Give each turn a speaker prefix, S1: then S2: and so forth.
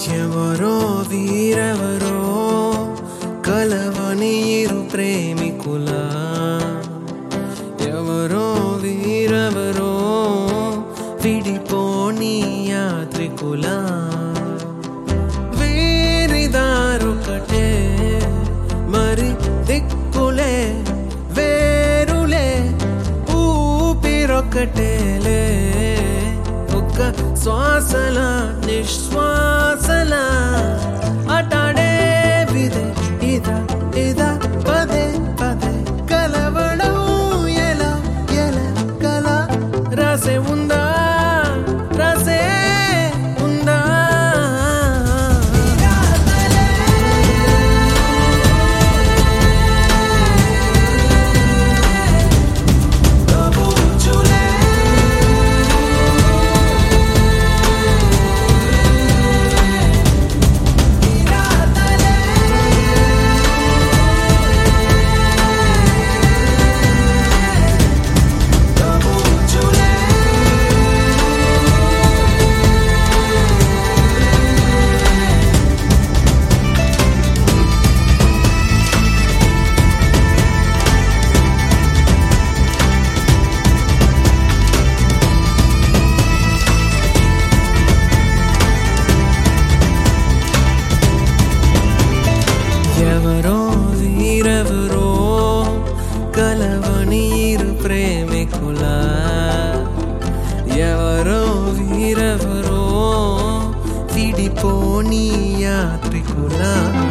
S1: ఎవరో వీరెవరో కలవని ఇరు ప్రేమికుల ఎవరో వీరెవరో విడిపోని యాత్రికుల వీరిదారొకటే మరి దిక్కులే వేరులే ఊపిరొకటేలే ఒక్క శ్వాసల నిశ్వాసల అటాడే విదే ఇద ఇద పదే పదే కలవడం ఎలా ఎలా కల రాసే ఉందా రాసే ఉందా ఎవరో వీరెవరో కలవని ఇరు ప్రేమికుల ఎవరో వీరెవరో విడిపోని యాత్రికుల